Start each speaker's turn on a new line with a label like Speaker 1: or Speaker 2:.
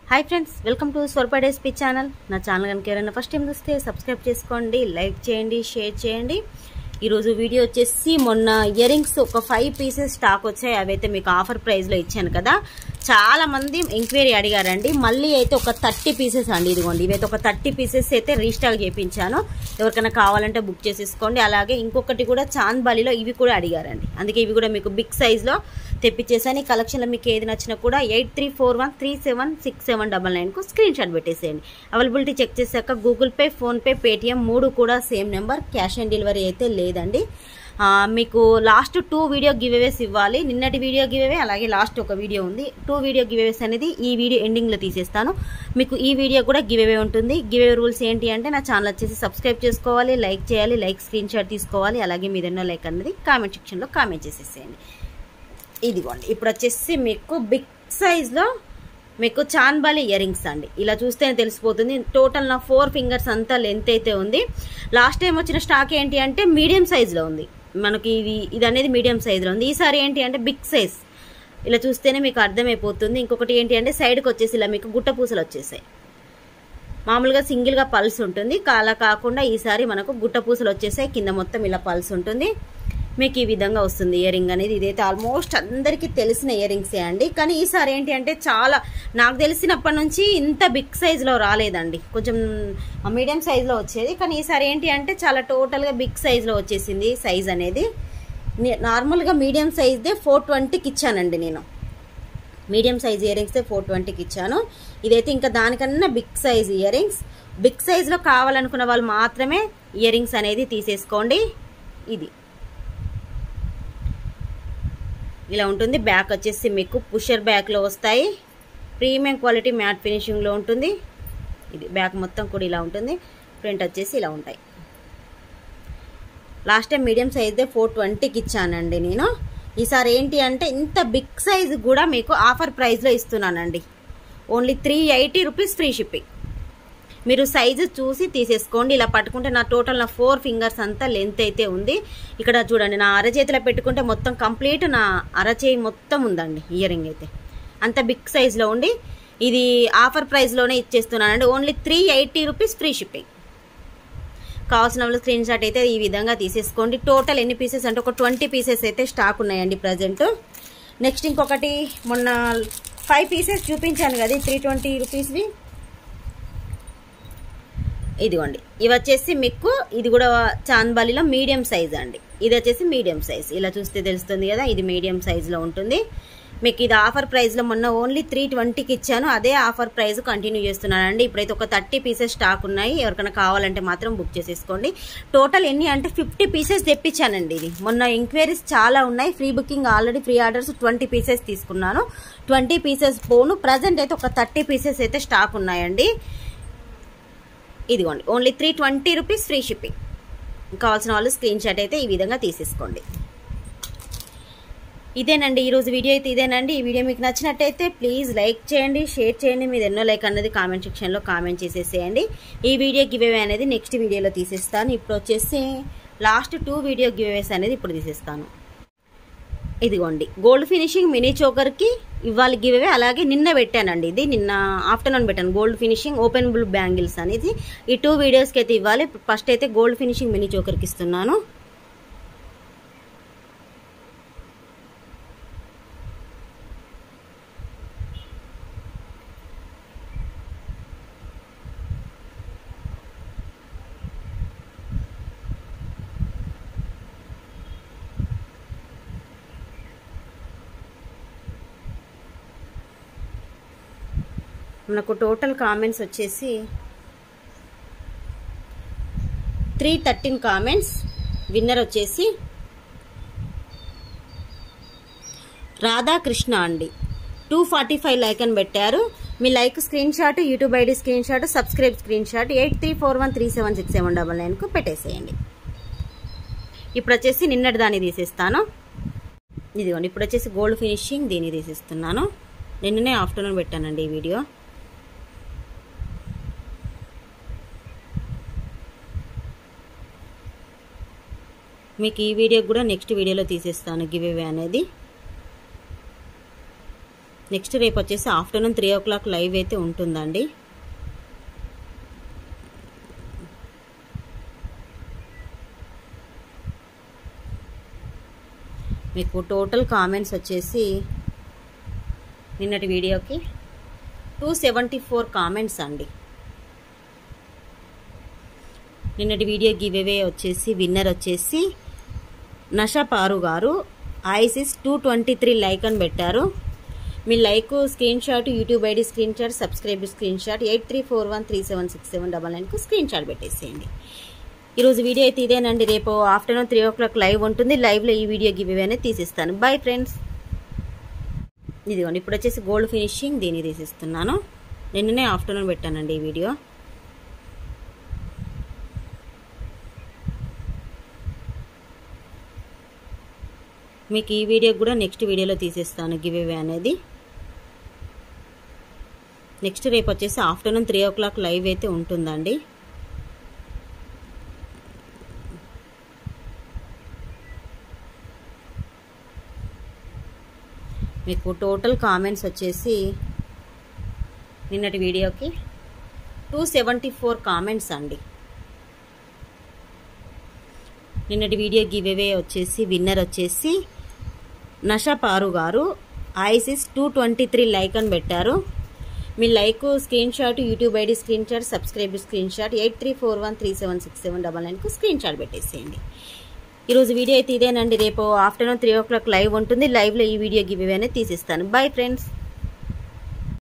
Speaker 1: hi friends welcome to స్వరప డేస్పీ channel నా ఛానల్ కనుక ఎవరైనా ఫస్ట్ టైం చూస్తే సబ్స్క్రైబ్ చేసుకోండి లైక్ చేయండి షేర్ చేయండి ఈరోజు వీడియో వచ్చేసి మొన్న ఇయర్ రింగ్స్ ఒక ఫైవ్ పీసెస్ స్టాక్ వచ్చాయి అవైతే మీకు ఆఫర్ ప్రైస్లో ఇచ్చాను కదా చాలా మంది ఎంక్వైరీ అడిగారండి మళ్ళీ అయితే ఒక థర్టీ పీసెస్ అండి ఇదిగోండి ఇవైతే ఒక థర్టీ పీసెస్ అయితే రీస్టాక్ చేయించాను ఎవరికైనా కావాలంటే బుక్ చేసేసుకోండి అలాగే ఇంకొకటి కూడా చాంద్బాలిలో ఇవి కూడా అడిగారండి అందుకే ఇవి కూడా మీకు బిగ్ సైజ్లో తెప్పించేసాను ఈ కలెక్షన్లో మీకు ఏది నచ్చినా కూడా eight three four one three seven six seven double నైన్కు స్క్రీన్ షాట్ పెట్టేసేయండి అవైలబిలిటీ చెక్ చేశాక గూగుల్ పే ఫోన్పే పేటిఎం మూడు కూడా same number cash on delivery అయితే లేదండి ఆ, మీకు లాస్ట్ టూ వీడియో గివేవేస్ ఇవ్వాలి నిన్నటి వీడియో గివేవే అలాగే లాస్ట్ ఒక వీడియో ఉంది టూ వీడియో గివేవేస్ అనేది ఈ వీడియో ఎండింగ్లో తీసేస్తాను మీకు ఈ వీడియో కూడా గివేవే ఉంటుంది గివేవే రూల్స్ ఏంటి అంటే నా ఛానల్ వచ్చేసి సబ్స్క్రైబ్ చేసుకోవాలి లైక్ చేయాలి లైక్ స్క్రీన్ షాట్ తీసుకోవాలి అలాగే మీరు ఎన్నో లైక్ అనేది కామెంట్ సెక్షన్లో కామెంట్ చేసేసేయండి ఇదిగోండి ఇప్పుడు వచ్చేసి మీకు బిగ్ సైజ్లో మీకు చాన్బాలి ఇయర్ రింగ్స్ అండి ఇలా చూస్తేనే తెలిసిపోతుంది టోటల్ నా ఫోర్ ఫింగర్స్ అంతా లెంత్ అయితే ఉంది లాస్ట్ టైం వచ్చిన స్టాక్ ఏంటి అంటే మీడియం సైజులో ఉంది మనకి ఇది ఇది అనేది మీడియం సైజులో ఉంది ఈసారి ఏంటి అంటే బిగ్ సైజ్ ఇలా చూస్తేనే మీకు అర్థమైపోతుంది ఇంకొకటి ఏంటి అంటే సైడ్కి వచ్చేసి ఇలా మీకు గుట్ట పూసలు వచ్చేసాయి మామూలుగా సింగిల్గా పల్స్ ఉంటుంది అలా కాకుండా ఈసారి మనకు గుట్ట పూసలు వచ్చేసాయి కింద మొత్తం ఇలా పల్స్ ఉంటుంది మీకు ఈ విధంగా వస్తుంది ఇయర్ రింగ్ అనేది ఇదైతే ఆల్మోస్ట్ అందరికీ తెలిసిన ఇయర్ రింగ్సే అండి కానీ ఈసారి ఏంటి అంటే చాలా నాకు తెలిసినప్పటి నుంచి ఇంత బిగ్ సైజులో రాలేదండి కొంచెం మీడియం సైజులో వచ్చేది కానీ ఈసారి ఏంటి అంటే చాలా టోటల్గా బిగ్ సైజులో వచ్చేసింది సైజ్ అనేది ని- నార్మల్గా మీడియం సైజ్దే ఫోర్ ట్వంటీకి ఇచ్చానండి నేను medium size ear rings four ట్వంటీకి ఇచ్చాను ఇదైతే ఇంకా దానికన్నా big size ear rings big సైజ్లో కావాలనుకున్న వాళ్ళు మాత్రమే ఇయర్ రింగ్స్ అనేది తీసేసుకోండి ఇది ఇలా ఉంటుంది బ్యాక్ వచ్చేసి మీకు పుషర్ బ్యాక్లో వస్తాయి ప్రీమియం క్వాలిటీ మ్యాట్ ఫినిషింగ్లో ఉంటుంది ఇది బ్యాక్ మొత్తం కూడా ఇలా ఉంటుంది ఫ్రంట్ వచ్చేసి ఇలా ఉంటాయి లాస్ట్ టైం మీడియం సైజ్దే ఫోర్ ట్వంటీకి ఇచ్చానండి నేను ఈసారి ఏంటి అంటే ఇంత బిగ్ సైజ్ కూడా మీకు ఆఫర్ ప్రైస్లో ఇస్తున్నానండి only three eighty rupees free shipping మీరు సైజు చూసి తీసేసుకోండి ఇలా పట్టుకుంటే నా టోటల్ నా ఫోర్ ఫింగర్స్ అంతా లెంత్ అయితే ఉంది ఇక్కడ చూడండి నా అరచేతిలో పెట్టుకుంటే మొత్తం కంప్లీట్ నా అరచేయి మొత్తం ఉందండి ఇయర్ రింగ్ అయితే అంత బిగ్ సైజులో ఉండి ఇది ఆఫర్ ప్రైస్లోనే ఇచ్చేస్తున్నానండి only three eighty rupees free shipping కావాల్సిన వాళ్ళు స్క్రీన్ షాట్ అయితే ఈ విధంగా తీసేసుకోండి టోటల్ ఎన్ని పీసెస్ అంటే ఒక ట్వంటీ పీసెస్ అయితే స్టాక్ ఉన్నాయండి ప్రజెంట్ నెక్స్ట్ ఇంకొకటి మొన్న ఫైవ్ పీసెస్ చూపించాను కదా త్రీ ట్వంటీ రూపీస్వి ఇదిగోండి ఇవి వచ్చేసి మీకు ఇది కూడా చాంద్బాలిలో మీడియం సైజ్ అండి ఇది వచ్చేసి మీడియం సైజ్ ఇలా చూస్తే తెలుస్తుంది కదా ఇది మీడియం సైజులో ఉంటుంది మీకు ఇది ఆఫర్ ప్రైస్లో మొన్న ఓన్లీ త్రీ ట్వంటీకి ఇచ్చాను అదే ఆఫర్ ప్రైస్ కంటిన్యూ చేస్తున్నానండి ఇప్పుడైతే ఒక థర్టీ పీసెస్ స్టాక్ ఉన్నాయి ఎవరికైనా కావాలంటే మాత్రం బుక్ చేసేసుకోండి టోటల్ ఎన్ని అంటే ఫిఫ్టీ పీసెస్ తెప్పించానండి ఇది మొన్న ఎంక్వైరీస్ చాలా ఉన్నాయి pre booking already pre orders twenty pieces తీసుకున్నాను ట్వంటీ పీసెస్ పోను ప్రజెంట్ అయితే ఒక థర్టీ పీసెస్ అయితే స్టాక్ ఉన్నాయండి ఇదిగోండి only three twenty rupees free shipping కావాల్సిన వాళ్ళు స్క్రీన్ షాట్ అయితే ఈ విధంగా తీసేసుకోండి ఇదేనండి ఈరోజు వీడియో అయితే ఇదేనండి ఈ వీడియో మీకు నచ్చినట్టయితే ప్లీజ్ లైక్ చేయండి షేర్ చేయండి మీరు ఎన్నో లైక్ అన్నది కామెంట్ సెక్షన్లో కామెంట్ చేసేసేయండి ఈ వీడియో గివేవే అనేది నెక్స్ట్ వీడియోలో తీసేస్తాను ఇప్పుడు వచ్చేసి లాస్ట్ టూ వీడియో గివేవేస్ అనేది ఇప్పుడు తీసేస్తాను ఇదిగోండి గోల్డ్ ఫినిషింగ్ మినీ చోకర్కి ఇవాళ గివేవే అలాగే నిన్న పెట్టానండి ఇది నిన్న ఆఫ్టర్నూన్ పెట్టాను gold finishing open bull bangles అనేది ఈ టూ వీడియోస్కి అయితే ఇవ్వాలి ఫస్ట్ అయితే గోల్డ్ ఫినిషింగ్ మినీ చోకర్కి ఇస్తున్నాను మనకు టోటల్ కామెంట్స్ వచ్చేసి త్రీ థర్టీన్ కామెంట్స్ విన్నర్ వచ్చేసి రాధాకృష్ణ అండి టూ ఫార్టీ ఫైవ్ లైక్ అని పెట్టారు మీ like screen shot YouTube ID screen shot subscribe screen shot eight three four one three seven six seven double నైన్కు పెట్టేసేయండి ఇప్పుడు వచ్చేసి నిన్నటి దాన్ని తీసేస్తాను ఇదిగోండి ఇప్పుడు వచ్చేసి గోల్డ్ ఫినిషింగ్ దీన్ని తీసేస్తున్నాను నిన్ననే ఆఫ్టర్నూన్ పెట్టానండి ఈ వీడియో మీకు ఈ వీడియో కూడా నెక్స్ట్ వీడియోలో తీసేస్తాను గివ్ అవే అనేది నెక్స్ట్ రేపు వచ్చేసి afternoon three o'clock live అయితే ఉంటుందండి మీకు టోటల్ కామెంట్స్ వచ్చేసి నిన్నటి వీడియోకి టూ సెవెంటీ ఫోర్ కామెంట్స్ అండి నిన్నటి వీడియో గివ్వే వచ్చేసి విన్నర్ వచ్చేసి నషా పారు గారు ఐసిస్ టూ ట్వంటీ త్రీ లైక్ అని పెట్టారు మీ like screen shot YouTube ID screen shot subscribe screen shot eight three four one three seven six seven double నైన్కు స్క్రీన్ షాట్ పెట్టేసేయండి ఈరోజు వీడియో అయితే ఇదేనండి రేపు afternoon three o'clock live ఉంటుంది లైవ్లో ఈ వీడియో గివ్ అనేది తీసిస్తాను బాయ్ ఫ్రెండ్స్ ఇదిగోండి ఇప్పుడు వచ్చేసి గోల్డ్ ఫినిషింగ్ దీన్ని తీసిస్తున్నాను నిన్ననే ఆఫ్టర్నూన్ పెట్టానండి ఈ వీడియో మీకు ఈ వీడియో కూడా నెక్స్ట్ వీడియోలో తీసేస్తాను గివ్ అవే అనేది నెక్స్ట్ రేపు వచ్చేసి afternoon three o'clock live అయితే ఉంటుందండి మీకు టోటల్ కామెంట్స్ వచ్చేసి నిన్నటి వీడియోకి టూ సెవెంటీ ఫోర్ కామెంట్స్ అండి నిన్నటి వీడియో గివ్ అవే వచ్చేసి విన్నర్ వచ్చేసి నషా పారు గారు ఐసిస్ టూ ట్వంటీ త్రీ లైక్ అని పెట్టారు మీ like screen shot YouTube ID screen shot subscribe screen shot eight three four one three seven six seven double నైన్కు స్క్రీన్ షాట్ పెట్టేసేయండి ఈరోజు వీడియో అయితే ఇదేనండి రేపు afternoon three o'clock live ఉంటుంది లైవ్లో ఈ వీడియో గివ్ అనేది తీసిస్తాను బాయ్ ఫ్రెండ్స్